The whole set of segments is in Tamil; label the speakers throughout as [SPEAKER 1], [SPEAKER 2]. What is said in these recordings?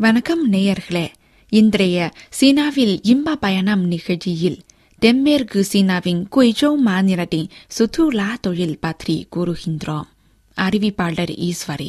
[SPEAKER 1] வணக்கம் நேயர்களே இன்றைய சீனாவில் இன்ப பயணம் நிகழ்ச்சியில் தென்மேற்கு சீனாவின் குய்ஜோ மாநிலத்தின் சுற்றுலா தொழில் பற்றி கூறுகின்றோம் அறிவிப்பாளர் ஈஸ்வரி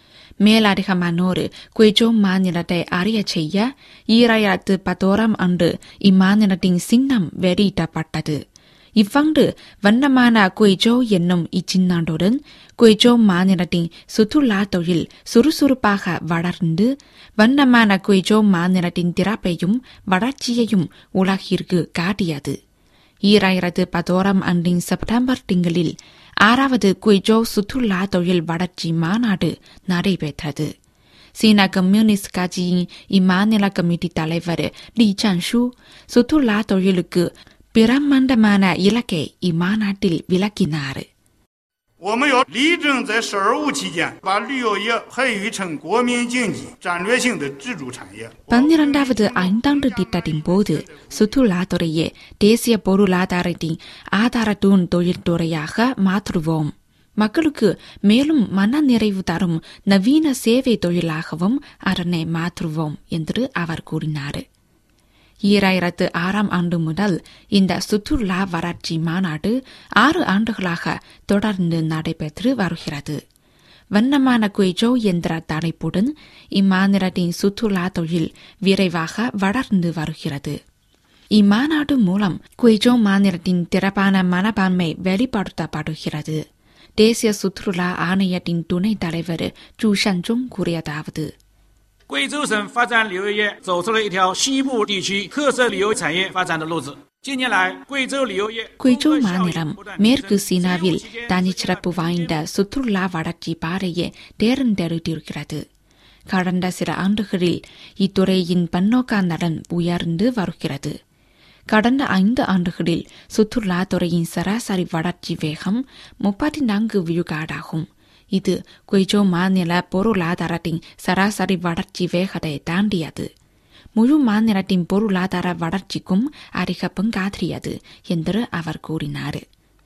[SPEAKER 1] மேலதிகமானோர் குய்ஜோ மாநிலத்தை அறியச் செய்ய ஈராயிரத்து பத்தோராம் ஆண்டு இம்மாநிலத்தின் சின்னம் வெளியிடப்பட்டது இவ்வாண்டு வண்ணமான குய்ஜோ என்னும் இச்சின்னாண்டுடன் குய்ஜோ மாநிலத்தின் சுற்றுலா தொழில் சுறுசுறுப்பாக வளர்ந்து வண்ணமான குய்ஜோ மாநிலத்தின் திறப்பையும் வளர்ச்சியையும் உலகிற்கு காட்டியது ஈராயிரத்து பத்தோராம் ஆண்டின் செப்டம்பர் திங்களில் ஆறாவது குய்ஜோ சுற்றுலா தொழில் வளர்ச்சி மாநாடு நடைபெற்றது சீன கம்யூனிஸ்ட் கட்சியின் இம்மாநில கமிட்டி தலைவர் லீ ஜான்ஷு சுற்றுலா தொழிலுக்கு பிரம்மாண்டமான இலக்கை இம்மாநாட்டில் விளக்கினார்
[SPEAKER 2] 我们要力争在“十二五”期间，把旅游业培育成国民经济战略性的支柱产业。
[SPEAKER 1] பன்னிரண்டாவது ஐந்தாண்டு திட்டத்தின் போது சுற்றுலாத்துறையே தேசிய பொருளாதாரத்தின் ஆதார தூண் தொழில்துறையாக மாற்றுவோம் மக்களுக்கு மேலும் மன நிறைவு தரும் நவீன சேவை தொழிலாகவும் அதனை மாற்றுவோம் என்று அவர் கூறினார் ஈராயிரத்து ஆறாம் ஆண்டு முதல் இந்த சுற்றுலா வளர்ச்சி மாநாடு ஆறு ஆண்டுகளாக தொடர்ந்து நடைபெற்று வருகிறது வண்ணமான குய்ஜோ என்ற தலைப்புடன் இம்மாநிலத்தின் சுற்றுலா தொழில் விரைவாக வளர்ந்து வருகிறது இம்மாநாடு மூலம் குய்ஜோ மாநிலத்தின் திறப்பான மனப்பான்மை வெளிப்படுத்தப்படுகிறது தேசிய சுற்றுலா ஆணையத்தின் துணைத் தலைவர் ஜூ ஷன்ஜுங் கூறியதாவது
[SPEAKER 3] 贵州省发展旅游业走出了一条西部地区特色旅游产业发展的路子。近年来，贵州旅游业
[SPEAKER 1] குய்ஜோ மாநிலம் மேற்கு சீனாவில் தனிச்சிறப்பு வாய்ந்த சுற்றுலா வளர்ச்சி பாதையை தேர்ந்தெடுத்திருக்கிறது கடந்த சில ஆண்டுகளில் இத்துறையின் பன்னோக்கா நலன் உயர்ந்து வருகிறது கடந்த ஐந்து ஆண்டுகளில் சுற்றுலா துறையின் சராசரி வளர்ச்சி வேகம் முப்பத்தி நான்கு விழுக்காடாகும் இது குய்ஜோ மாநில பொருளாதாரத்தின் சராசரி வளர்ச்சி வேகத்தை தாண்டியது முழு மாநிலத்தின் பொருளாதார வளர்ச்சிக்கும் அதிக பங்காற்றியது என்று அவர் கூறினார்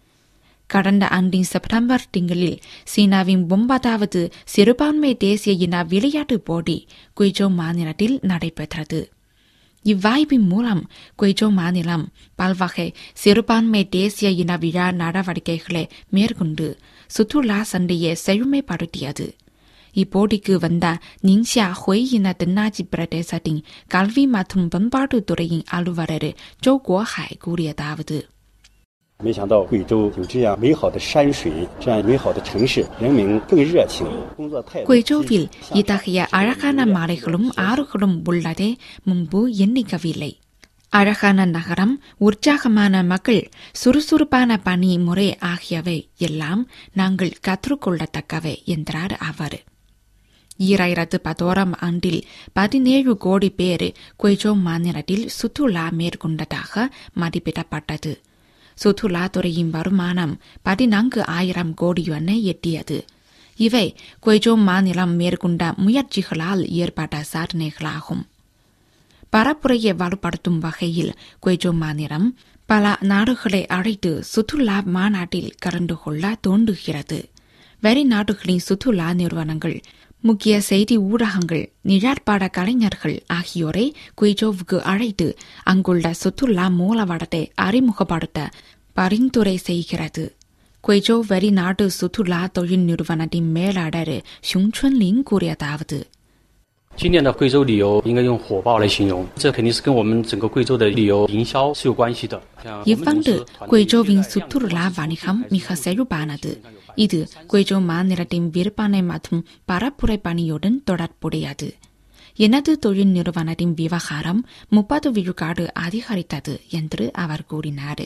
[SPEAKER 1] கடந்த ஆண்டின் செப்டம்பர் திங்களில் சீனாவின் ஒன்பதாவது சிறுபான்மை தேசிய இன விளையாட்டுப் போட்டி குய்ஜோ மாநிலத்தில் நடைபெற்றது இவ்வாய்ப்பின் மூலம் குய்ஜோ மாநிலம் பல்வகை சிறுபான்மை தேசிய இன விழா நடவடிக்கைகளை மேற்கொண்டு சுற்றுலா சண்டையை செழுமைப்படுத்தியது இப்போட்டிக்கு வந்த நிங்ஷியா ஹொய் இன தென்னாட்சி பிரதேசத்தின் கல்வி மற்றும் பண்பாட்டுத் துறையின் அலுவலர் ஜோ குவஹாய் கூறியதாவது
[SPEAKER 4] 没想到贵州有这样美好的山水，这样美好的城市，人民更热情，工作态度积极
[SPEAKER 1] குய்ஜோவில்
[SPEAKER 4] 向上
[SPEAKER 1] இத்தகைய அழகான மலைகளும் ஆறுகளும் உள்ளதே முன்பு எண்ணிக்கவில்லை அழகான நகரம் உற்சாகமான மக்கள் சுறுசுறுப்பான பணி முறை ஆகியவை எல்லாம் நாங்கள் கற்றுக்கொள்ளத்தக்கவை என்றார் அவர் ஈராயிரத்து பத்தோராம் ஆண்டில் பதினேழு கோடி பேர் குய்ஜோ மாநிலத்தில் சுற்றுலா மேற்கொண்டதாக மதிப்பிடப்பட்டது சுற்றுலாத்துறையின் வருமானம் பதினான்கு ஆயிரம் கோடி யுவனை எட்டியது இவை குய்ஜோ மாநிலம் மேற்கொண்ட முயற்சிகளால் ஏற்பட்ட சாதனைகளாகும் பரப்புரையை வலுப்படுத்தும் வகையில் குய்ஜோ மாநிலம் பல நாடுகளை அழைத்து சுற்றுலா மாநாட்டில் கலந்து கொள்ள தோன்றுகிறது வெளிநாடுகளின் சுற்றுலா நிறுவனங்கள் முக்கிய செய்தி ஊடகங்கள் நிழற்பாட கலைஞர்கள் ஆகியோரை குய்ஜோவுக்கு அழைத்து அங்குள்ள சுற்றுலா மூலவடத்தை அறிமுகப்படுத்த பரிந்துரை செய்கிறது குய்ஜோ வெளிநாட்டு சுற்றுலா தொழில் நிறுவனத்தின் மேலாளர் ஷுங்சுன் லின் கூறியதாவது
[SPEAKER 5] 今年的贵州旅游应该用火爆来形容，这肯定是跟我们整个贵州的旅游营销是有关系的。像我们公
[SPEAKER 1] இவ்வாண்டு
[SPEAKER 5] 司团队
[SPEAKER 1] குய்ஜோவின்
[SPEAKER 5] 在
[SPEAKER 1] சுற்றுலா
[SPEAKER 5] 两
[SPEAKER 1] வணிகம் மிக செழிப்பானது இது குய்ஜோ மாநிலத்தின் விற்பனை மற்றும் பரப்புரை பணியுடன் தொடர்புடையது எனது தொழில் நிறுவனத்தின் விவகாரம் முப்பது விழுக்காடு அதிகரித்தது என்று அவர் கூறினார்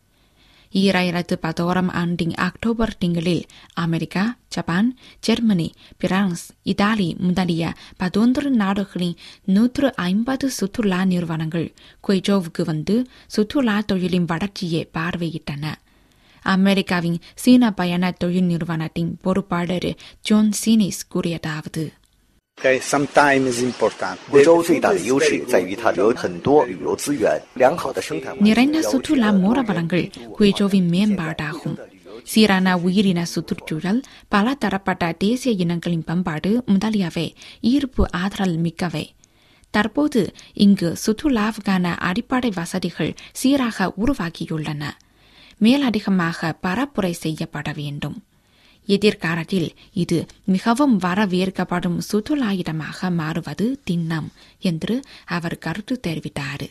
[SPEAKER 1] ஈராயிரத்து பத்தோராம் ஆண்டின் அக்டோபர் திங்களில் America Japan Germany France Italy முதலிய பதினொன்று நாடுகளின் நூற்று ஐம்பது சுற்றுலா நிறுவனங்கள் குய்ஜோவுக்கு வந்து சுற்றுலா தொழிலின் வளர்ச்சியை பார்வையிட்டன அமெரிக்காவின் சீன பயண தொழில் நிறுவனத்தின் பொறுப்பாளர் ஜோன் சீனிஸ் கூறியதாவது
[SPEAKER 6] Okay, some time is important.
[SPEAKER 7] 贵州最大的优势在于它有很多旅游资源、良好的生态环境
[SPEAKER 1] நிறைந்த
[SPEAKER 7] 标志
[SPEAKER 1] சுற்றுலா மூலவளங்கள் குய்ஜோவின் மேம்பாடாகும் சீரான உயிரின சுற்றுச்சூழல் பல தரப்பட்ட தேசிய இனங்களின் பண்பாடு முதலியவை ஈர்ப்பு ஆற்றல் மிக்கவை தற்போது இங்கு சுற்றுலாவுக்கான அடிப்படை வசதிகள் சீராக உருவாகியுள்ளன மேலதிகமாக பரப்புரை செய்யப்பட வேண்டும் எதிர்காலத்தில் இது மிகவும் வரவேற்கப்படும் சுற்றுலா இடமாக மாறுவது திண்ணம் என்று அவர் கருத்து தெரிவித்தார்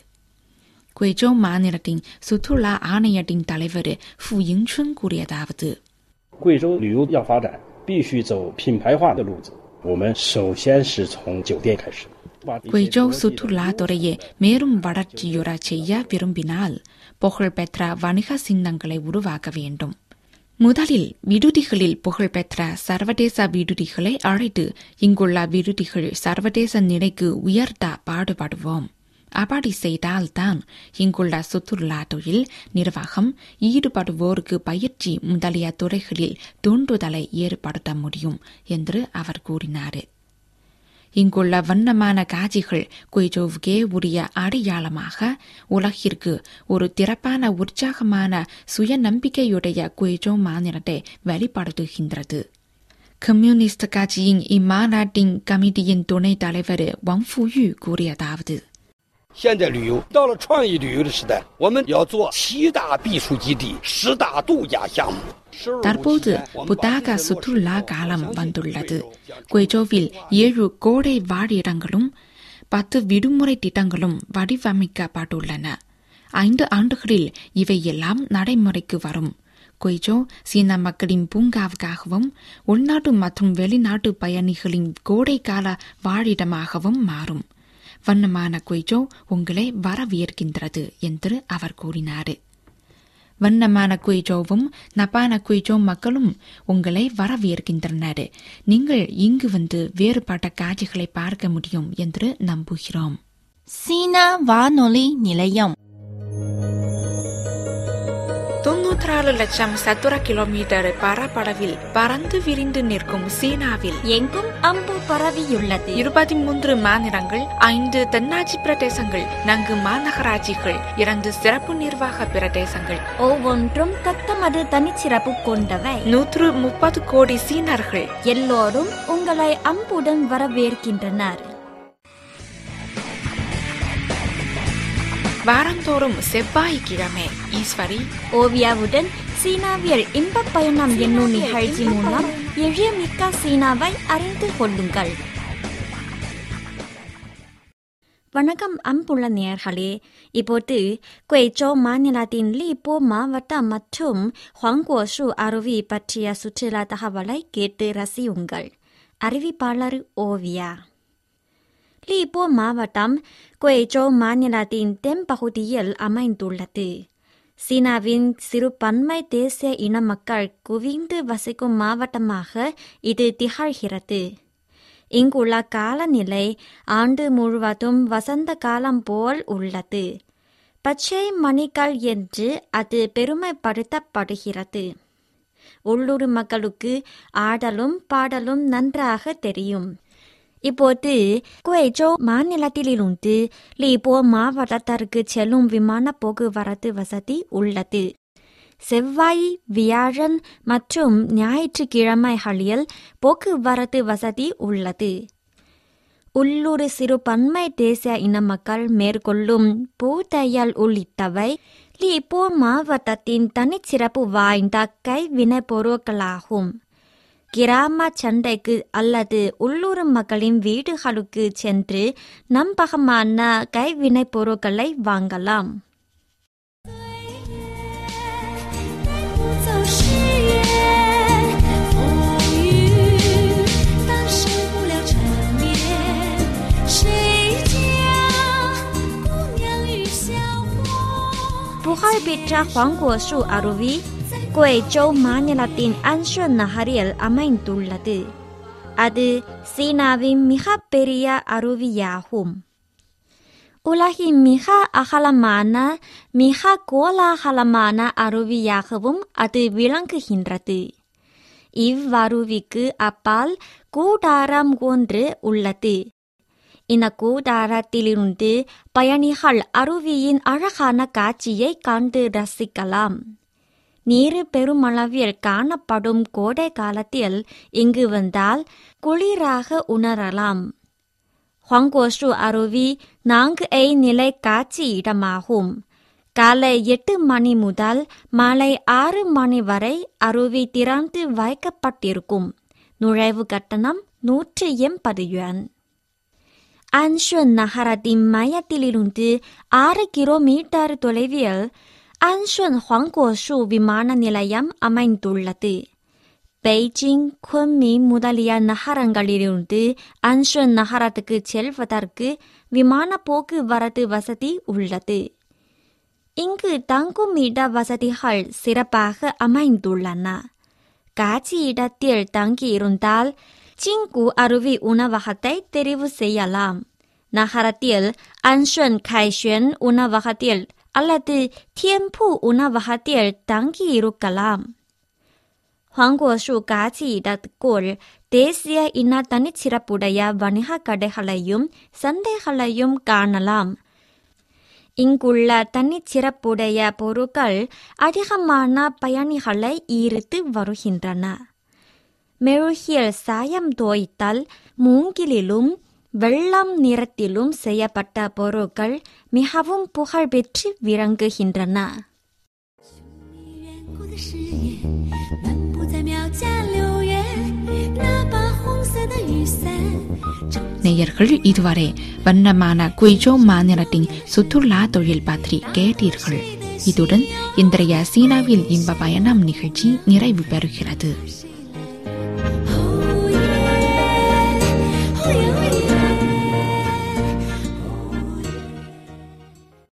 [SPEAKER 1] குய்ஜோ மாநிலத்தின் சுற்றுலா ஆணையத்தின் தலைவர் ஃபு இங்சுன் கூறியதாவது
[SPEAKER 8] 贵州旅游要发展，必须走品牌化的路子。我们首先是从酒店开始。把这些
[SPEAKER 1] குய்ஜோ
[SPEAKER 8] 国际的
[SPEAKER 1] சுற்றுலா துறையை மேலும் வளர்ச்சியுற செய்ய விரும்பினால் புகழ்பெற்ற வணிக சின்னங்களை உருவாக்க வேண்டும் முதலில் விடுதிகளில் புகழ்பெற்ற சர்வதேச விடுதிகளை அழைத்து இங்குள்ள விடுதிகள் சர்வதேச நிலைக்கு உயர்த்த பாடுபடுவோம் அப்படி செய்தால்தான் இங்குள்ள சுற்றுலா தொழில் நிர்வாகம் ஈடுபடுவோருக்கு பயிற்சி முதலிய துறைகளில் தூண்டுதலை ஏற்படுத்த முடியும் என்று அவர் கூறினார் இங்குள்ள வண்ணமான காட்சிகள் குய்ஜோவுக்கே உரிய அடையாளமாக உலகிற்கு ஒரு திறப்பான உற்சாகமான சுயநம்பிக்கையுடைய குய்ஜோ மாநிலத்தை வெளிப்படுத்துகின்றது கம்யூனிஸ்ட் கட்சியின் இம்மாநாட்டின் கமிட்டியின் துணைத் தலைவர் வங் ஃபுயூ கூறியதாவது
[SPEAKER 9] 现在旅游到了创意旅游的时代，我们要做七大避暑基地、十大度假项目。
[SPEAKER 1] தற்போது புதாக சுற்றுலா காலம் வந்துள்ளது குய்ஜோவில் ஏழு கோடை வாழிடங்களும் பத்து விடுமுறை திட்டங்களும் வடிவமைக்கப்பட்டுள்ளன ஐந்து ஆண்டுகளில் இவையெல்லாம் நடைமுறைக்கு வரும் குய்ஜோ சீன மக்களின் பூங்காவுக்காகவும் உள்நாட்டு மற்றும் வெளிநாட்டு பயணிகளின் கோடைக்கால வாழிடமாகவும் மாறும் வண்ணமான குய்ஜோ உங்களை வரவேற்கின்றது என்று அவர் கூறினார் வண்ணமான குய்ஜோவும் நப்பான குய்ஜோ மக்களும் உங்களை வரவேற்கின்றனர் நீங்கள் இங்கு வந்து வேறுபட்ட காட்சிகளை பார்க்க முடியும் என்று நம்புகிறோம்
[SPEAKER 10] சீனா வானொலி நிலையம்
[SPEAKER 1] தொன்னூற்றாறு லட்சம் சதுர கிலோமீட்டர் பரப்பளவில் பறந்து விரிந்து நிற்கும் சீனாவில்
[SPEAKER 10] எங்கும் அம்பு பரவியுள்ளது
[SPEAKER 1] இருபத்தி மூன்று மாநிலங்கள் ஐந்து தென்னாட்சி பிரதேசங்கள் நான்கு மாநகராட்சிகள் இரண்டு சிறப்பு நிர்வாக பிரதேசங்கள்
[SPEAKER 10] ஒவ்வொன்றும் தத்தமது தனிச்சிறப்பு கொண்டவை
[SPEAKER 1] நூற்று முப்பது கோடி சீனர்கள்
[SPEAKER 10] எல்லோரும் உங்களை அம்புடன் வரவேற்கின்றனர்
[SPEAKER 1] வாரந்தோறும் செவ்வாய்க்கிழமை ஈஸ்வரி
[SPEAKER 10] ஓவியாவுடன் சீனாவியல் இன்ப பயணம் என்னும் நிகழ்ச்சி மூலம் எளியமிக்க சீனாவை அறிந்து கொள்ளுங்கள் வணக்கம் அன்புள்ள நேயர்களே இப்போது குய்ஜோ மாநிலத்தின் லீபோ மாவட்டம் மற்றும் ஹுவாங்குவசு அருவி பற்றிய சுற்றுலா தகவலை கேட்டு ரசியுங்கள் அறிவிப்பாளர் ஓவியா லீபோ மாவட்டம் குய்ஜோ மாநிலத்தின் தென்பகுதியில் அமைந்துள்ளது சீனாவின் சிறுபான்மை தேசிய இன மக்கள் குவிந்து வசிக்கும் மாவட்டமாக இது திகழ்கிறது இங்குள்ள காலநிலை ஆண்டு முழுவதும் வசந்த காலம் போல் உள்ளது பச்சை மணிகள் என்று அது பெருமைப்படுத்தப்படுகிறது உள்ளூர் மக்களுக்கு ஆடலும் பாடலும் நன்றாக தெரியும் இப்போது குவைஜோ மாநிலத்திலிருந்து லீபோ மாவட்டத்திற்கு செல்லும் விமான போக்குவரத்து வசதி உள்ளது செவ்வாய் வியாழன் மற்றும் ஞாயிற்றுக்கிழமைகளில் போக்குவரத்து வசதி உள்ளது உள்ளூர் சிறுபான்மை தேசிய இன மக்கள் மேற்கொள்ளும் பூதையல் உள்ளிட்டவை லீபோ மாவட்டத்தின் தனிச்சிறப்பு வாய்ந்த கைவினைப் பொருட்களாகும் கிராம சந்தைக்கு அல்லது உள்ளூர் மக்களின் வீடுகளுக்கு சென்று நம்பகமான கைவினைப் பொருட்களை வாங்கலாம் புகழ்பெற்ற ஹுவாங்குவசு அருவி குவைஜோ மாநிலத்தின் அன்ஷன் நகரில் அமைந்துள்ளது அது சீனாவின் மிக பெரிய அருவியாகும் உலகின் மிக அகலமான மிக கோலாகலமான அருவியாகவும் அது விளங்குகின்றது இவ்வருவிக்கு அப்பால் கூடாரம் ஒன்று உள்ளது இந்த கூடாரத்திலிருந்து பயணிகள் அருவியின் அழகான காட்சியை கண்டு ரசிக்கலாம் நீர் பெருமளவில் காணப்படும் கோடை காலத்தில் இங்கு வந்தால் குளிராக உணரலாம் ஹுவாங்கோஷு அருவி நான்கு ஐ நிலை காட்சி இடமாகும் காலை எட்டு மணி முதல் மாலை ஆறு மணி வரை அருவி திறந்து வைக்கப்பட்டிருக்கும் நுழைவு கட்டணம் நூற்றி எண்பது யுவான் அன்ஷுன் நகரத்தின் மையத்திலிருந்து ஆறு கிலோமீட்டர் தொலைவில் அன்ஷுன் ஹுவாங்கோஷு விமான நிலையம் அமைந்துள்ளது பெய்ஜிங் குன்மிங் முதலிய நகரங்களிலிருந்து அன்ஷுன் நகரத்துக்கு செல்வதற்கு விமான போக்குவரத்து வசதி உள்ளது இங்கு தங்கும் இட வசதிகள் சிறப்பாக அமைந்துள்ளன காட்சி இடத்தில் தங்கியிருந்தால் சிங்கு அருவி உணவகத்தை தெரிவு செய்யலாம் நகரத்தில் அன்ஷன் கைஷன் உணவகத்தில் அல்லது தியன்பு உணவகத்தில் தங்கியிருக்கலாம் ஹாங்கோஷு காட்சி இடத்துக்குள் தேசிய இன தனிச்சிறப்புடைய வணிக கடைகளையும் சந்தைகளையும் காணலாம் இங்குள்ள தனிச்சிறப்புடைய பொருட்கள் அதிகமான பயணிகளை ஈர்த்து வருகின்றன மெழுகில் சாயம் தோய்த்தல் மூங்கிலிலும் வெள்ளம் நிறத்திலும் செய்யப்பட்ட பொருட்கள் மிகவும் புகழ்பெற்று விளங்குகின்றன
[SPEAKER 11] 的誓言，漫步在苗家六月，那把红色的雨伞。
[SPEAKER 1] நேயர்கள் இதுவரை வண்ணமான குய்ஜோ மாநிலத்தின் சுற்றுலா தொழில் பற்றி கேட்டீர்கள் இத்துடன் இன்றைய சீனாவில் இன்ப பயணம் நிகழ்ச்சி நிறைவு பெறுகிறது